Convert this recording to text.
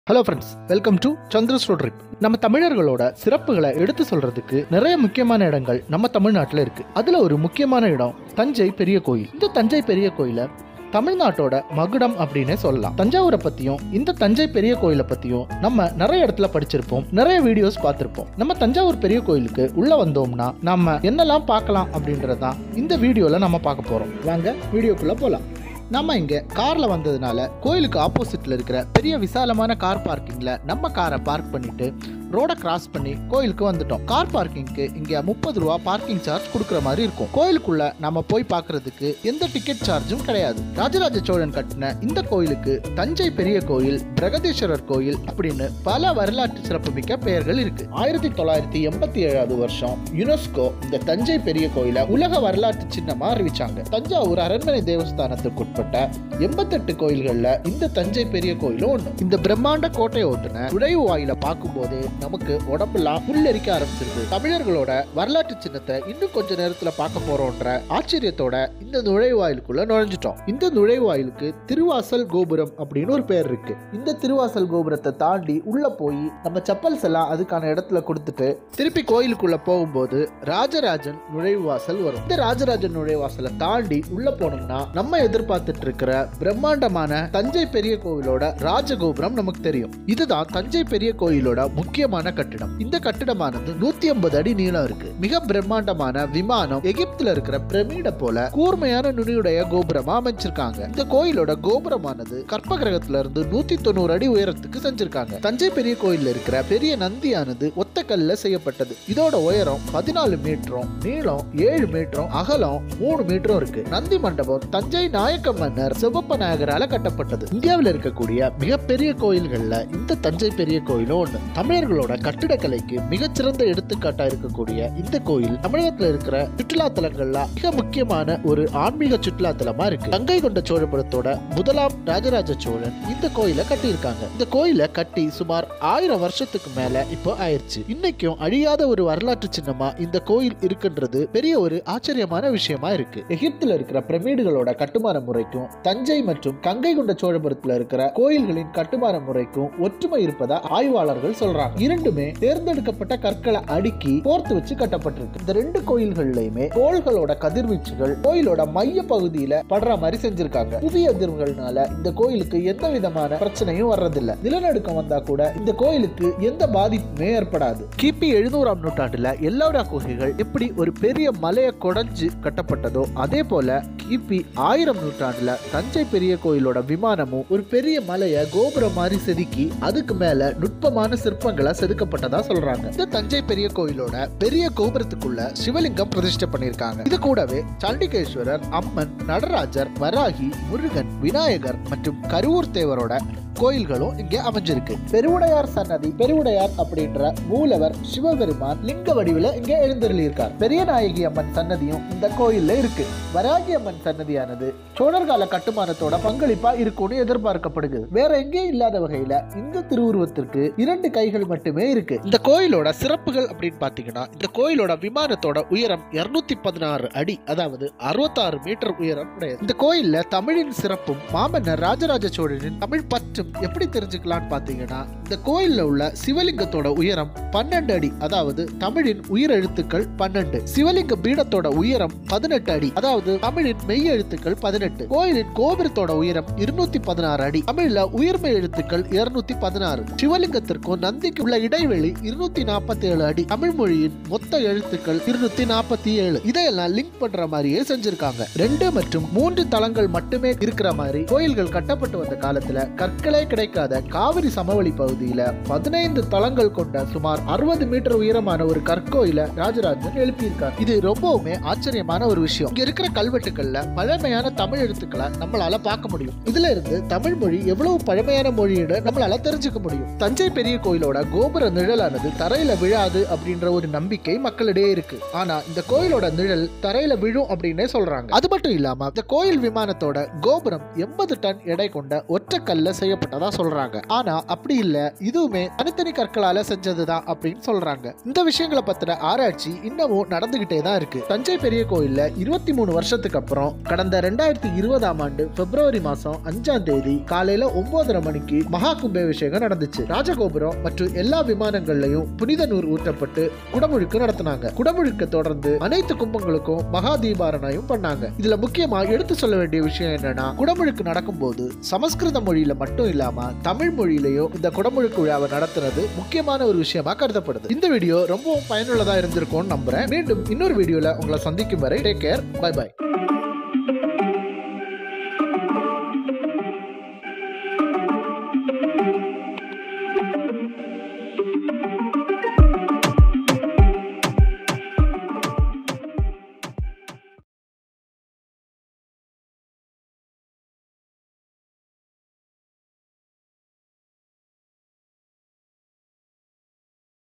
hello friends welcome to சந்திரஸ்டோ trip நம்ம தமிழர்களோட சிறப்புகளை எடுத்து சொல்றதுக்கு நிறைய முக்கியமான இடங்கள் நம்ம தமிழ்நாட்டில் இருக்கு அதுல ஒரு முக்கியமான இடம் தஞ்சை பெரிய கோயில் இந்த தஞ்சை பெரிய கோயிலை தமிழ்நாட்டோட மகுடம் அப்படின்னே சொல்லலாம் தஞ்சாவூரை பத்தியும் இந்த தஞ்சை பெரிய கோயிலை பத்தியும் நம்ம நிறைய இடத்துல படிச்சிருப்போம் நிறைய வீடியோஸ் பார்த்திருப்போம் நம்ம தஞ்சாவூர் பெரிய கோயிலுக்கு உள்ள வந்தோம்னா நம்ம என்னெல்லாம் பார்க்கலாம் அப்படின்றதான் இந்த வீடியோல நம்ம பார்க்க போறோம் வாங்க வீடியோக்குள்ள போலாம் நம்ம இங்க கார்ல வந்ததுனால கோயிலுக்கு ஆப்போசிட்ல இருக்கிற பெரிய விசாலமான கார் பார்க்கிங்ல நம்ம காரை பார்க் பண்ணிட்டு ரோட கிராஸ் பண்ணி கோயிலுக்கு வந்துட்டோம் கார் பார்க்கிங்க்கு இங்க முப்பது ரூபா பார்க்கிங் சார்ஜ் கொடுக்குற மாதிரி இருக்கும் கோயிலுக்குள்ள நம்ம போய் பார்க்கிறதுக்கு எந்த டிக்கெட் சார்ஜும் கிடையாது ராஜராஜ சோழன் கட்டின இந்த கோயிலுக்கு தஞ்சை பெரிய கோயில் பிரகதீஸ்வரர் கோயில் அப்படின்னு பல வரலாற்று சிறப்புமிக்க பெயர்கள் இருக்கு ஆயிரத்தி தொள்ளாயிரத்தி எண்பத்தி ஏழாவது வருஷம் யுனெஸ்கோ இந்த தஞ்சை பெரிய கோயிலை உலக வரலாற்று சின்னமா அறிவிச்சாங்க தஞ்சாவூர் அரண்மனை தேவஸ்தானத்துக்கு உட்பட்ட எண்பத்தெட்டு கோயில்கள்ல இந்த தஞ்சை பெரிய கோயிலும் ஒண்ணு இந்த பிரம்மாண்ட கோட்டை ஓட்டுன நுழைவு வாயில பார்க்கும்போது நமக்கு உடம்பெல்லாம் புல்லரிக்க ஆரம்பிச்சிருது தமிழர்களோட வரலாற்று சின்னத்தை இன்னும் கொஞ்ச நேரத்துல பார்க்க போறோன்ற ஆச்சரியத்தோட இந்த நுழைவாயிலுக்குள்ள நுழைஞ்சிட்டோம் இந்த நுழைவாயிலுக்கு திருவாசல் கோபுரம் அப்படின்னு ஒரு பேர் இருக்கு இந்த திருவாசல் கோபுரத்தை தாண்டி உள்ள போய் நம்ம செப்பல்ஸ் எல்லாம் அதுக்கான இடத்துல கொடுத்துட்டு திருப்பி கோயிலுக்குள்ள போகும்போது ராஜராஜன் நுழைவாசல் வரும் இந்த ராஜராஜன் நுழைவாசலை தாண்டி உள்ள போனோம்னா நம்ம எதிர்பார்த்துட்டு இருக்கிற பிரம்மாண்டமான தஞ்சை பெரிய கோவிலோட ராஜகோபுரம் நமக்கு தெரியும் இதுதான் தஞ்சை பெரிய கோயிலோட முக்கியமான கட்டிடம் இந்த கட்டிடமானது நூத்தி ஐம்பது அடி நீளம் இருக்கு மிக பிரம்மாண்டமான விமானம் எகிப்துல இருக்கிற பிரமிட போல கூர்மையான நுனியுடைய கோபுரமா அமைச்சிருக்காங்க இந்த கோயிலோட கோபுரமானது கற்ப கிரகத்துல இருந்து நூத்தி தொண்ணூறு அடி உயரத்துக்கு செஞ்சிருக்காங்க தஞ்சை பெரிய கோயில்ல இருக்கிற பெரிய நந்தியானது ஒத்த கல்ல செய்யப்பட்டது இதோட உயரம் பதினாலு மீட்டரும் நீளம் ஏழு மீட்டரும் அகலம் மூணு மீட்டரும் இருக்கு நந்தி மண்டபம் தஞ்சை நாயக்க மன்னர் சிவப்ப நாயகரால கட்டப்பட்டது இந்தியாவில் இருக்கக்கூடிய மிகப்பெரிய கோயில்கள்ல இந்த தஞ்சை பெரிய கோயிலும் ஒண்ணு தமிழர்களோட கட்டிடக்கலைக்கு மிகச்சிறந்த எடுத்துக்காட்டா இருக்கக்கூடிய இந்த கோயில் தமிழகத்துல இருக்கிற சுற்றுலா தலங்கள்ல மிக முக்கியமான ஒரு ஆன்மீக சுற்றுலா தலமா இருக்கு கங்கை கொண்ட சோழபுரத்தோட முதலாம் ராஜராஜ சோழன் இந்த கோயிலை கட்டியிருக்காங்க இந்த கோயிலை கட்டி சுமார் ஆயிரம் வருஷத்துக்கு மேல இப்போ ஆயிருச்சு இன்னைக்கும் அழியாத ஒரு வரலாற்று சின்னமா இந்த கோயில் இருக்குன்றது பெரிய ஒரு ஆச்சரியமான விஷயமா இருக்கு எகிப்துல இருக்கிற பிரமிடுகளோட கட்டுமான முறைக்கும் தஞ்சை மற்றும் கங்கை கொண்ட சோழபுரத்துல இருக்கிற கோயில்களின் கட்டுமான முறைக்கும் ஒற்றுமை இருப்பதா ஆய்வாளர்கள் சொல்றாங்க இரண்டுமே தேர்ந்தெடுக்கப்பட்ட கற்களை அடுக்கி கோர்த்து வச்சு கட்டப்பட்டிருக்கு இந்த ரெண்டு கோயில்கள்லயுமே கோள்களோட கதிர்வீச்சுகள் கோயிலோட மைய பகுதியில படுற மாதிரி செஞ்சிருக்காங்க புவி அதிர்வுகள்னால இந்த கோயிலுக்கு எந்த விதமான பிரச்சனையும் வர்றதில்ல நிலநடுக்கம் வந்தா கூட இந்த கோயிலுக்கு எந்த பாதிப்புமே ஏற்படாது கிபி எழுநூறாம் நூற்றாண்டுல எல்லோரா குகைகள் எப்படி ஒரு பெரிய மலையை கொடைஞ்சு கட்டப்பட்டதோ அதே போல கிபி ஆயிரம் நூற்றாண்டுல தஞ்சை பெரிய கோயிலோட விமானமும் ஒரு பெரிய மலையை கோபுரம் மாதிரி செதுக்கி அதுக்கு மேல நுட்பமான சிற்பங்களா செதுக்கப்பட்டதா சொல்றாங்க இந்த தஞ்சை பெரிய கோயிலோட பெரிய கோபுரத்துக்குள்ள சிவலிங்கம் பிரதிஷ்டை பண்ணிருக்காங்க இது கூடவே சண்டிகேஸ்வரர் அம்மன் நடராஜர் வராகி முருகன் விநாயகர் மற்றும் கருவூர் தேவரோட கோயில்களும் இங்கே அமைஞ்சிருக்கு பெருவுடையார் சன்னதி பெருவுடையார் அப்படின்ற மூலவர் சிவபெருமான் லிங்க வடிவில இங்கே எழுந்தருளி இருக்கார் பெரிய நாயகி அம்மன் சன்னதியும் இந்த கோயில்ல இருக்கு வராகி அம்மன் சன்னதியானது சோழர் கால கட்டுமானத்தோட பங்களிப்பா இருக்கும்னு எதிர்பார்க்கப்படுகிறது வேற எங்கேயும் இல்லாத வகையில இந்த திருவுருவத்திற்கு இரண்டு கைகள் மட்டுமே இருக்கு இந்த கோயிலோட சிறப்புகள் அப்படின்னு பாத்தீங்கன்னா இந்த கோயிலோட விமானத்தோட உயரம் இருநூத்தி பதினாறு அடி அதாவது அறுபத்தாறு மீட்டர் உயரம் உடையது இந்த கோயில்ல தமிழின் சிறப்பும் மாமன்னர் ராஜராஜ சோழனின் தமிழ் பற்றும் எப்படி தெரிஞ்சுக்கலாம்னு பாத்தீங்கன்னா இந்த கோயில்ல உள்ள சிவலிங்கத்தோட உயரம் பன்னெண்டு அடி அதாவது தமிழின் உயிர் எழுத்துக்கள் பன்னெண்டு சிவலிங்க பீடத்தோட உயரம் பதினெட்டு அடி அதாவது தமிழின் மெய் எழுத்துக்கள் பதினெட்டு கோயிலின் கோபுரத்தோட உயரம் இருநூத்தி பதினாறு அடி தமிழ்ல உயிர்மெய் எழுத்துக்கள் இருநூத்தி பதினாறு சிவலிங்கத்திற்கும் நந்திக்கு உள்ள இடைவெளி இருநூத்தி நாற்பத்தி ஏழு அடி தமிழ் மொழியின் மொத்த எழுத்துக்கள் இருநூத்தி நாற்பத்தி ஏழு இதையெல்லாம் லிங்க் பண்ற மாதிரியே செஞ்சிருக்காங்க ரெண்டு மற்றும் மூன்று தளங்கள் மட்டுமே இருக்கிற மாதிரி கோயில்கள் கட்டப்பட்டு வந்த காலத்துல கற்களே கிடைக்காத காவிரி சமவெளி பகுதியில பதினைந்து தளங்கள் கொண்ட சுமார் அறுபது மீட்டர் உயரமான ஒரு கற்கோயில ராஜராஜன் எழுப்பியிருக்கார் இது ரொம்பவுமே ஆச்சரியமான ஒரு விஷயம் இங்க இருக்கிற கல்வெட்டுகள்ல பழமையான தமிழ் எழுத்துக்களை நம்மளால பார்க்க முடியும் இதுல இருந்து தமிழ் மொழி எவ்வளவு பழமையான மொழின்னு நம்மளால தெரிஞ்சுக்க முடியும் தஞ்சை பெரிய கோயிலோட கோபுர நிழலானது தரையில விழாது அப்படின்ற ஒரு நம்பிக்கை மக்களிடையே இருக்கு ஆனா இந்த கோயிலோட நிழல் தரையில விழும் அப்படின்னே சொல்றாங்க அது மட்டும் இல்லாம இந்த கோயில் விமானத்தோட கோபுரம் எண்பது டன் எடை கொண்ட ஒற்றை கல்ல செய்யப்பட்ட செய்யப்பட்டதா சொல்றாங்க ஆனா அப்படி இல்ல இதுவுமே தனித்தனி கற்களால செஞ்சதுதான் அப்படின்னு சொல்றாங்க இந்த விஷயங்களை பத்தின ஆராய்ச்சி இன்னமும் நடந்துகிட்டே தான் இருக்கு தஞ்சை பெரிய கோயில்ல இருபத்தி மூணு வருஷத்துக்கு அப்புறம் கடந்த ரெண்டாயிரத்தி இருபதாம் ஆண்டு பிப்ரவரி மாசம் அஞ்சாம் தேதி காலையில ஒன்பதரை மணிக்கு மகா கும்பாபிஷேகம் நடந்துச்சு ராஜகோபுரம் மற்றும் எல்லா விமானங்கள்லயும் புனித நூறு ஊற்றப்பட்டு குடமுழுக்கு நடத்தினாங்க குடமுழுக்க தொடர்ந்து அனைத்து கும்பங்களுக்கும் மகா தீபாரணையும் பண்ணாங்க இதுல முக்கியமா எடுத்து சொல்ல வேண்டிய விஷயம் என்னன்னா குடமுழுக்கு நடக்கும்போது சமஸ்கிருத மொழியில மட்டும் இல்லாம தமிழ் மொழியிலையும் இந்த குடமுழுக்கு விழாவை நடத்துறது முக்கியமான ஒரு விஷயமா கருதப்படுது இந்த வீடியோ ரொம்பவும் பயனுள்ளதா இருந்திருக்கும்னு நம்புறேன் மீண்டும் இன்னொரு வீடியோல உங்களை சந்திக்கும் வரை டேக் கேர் பை பை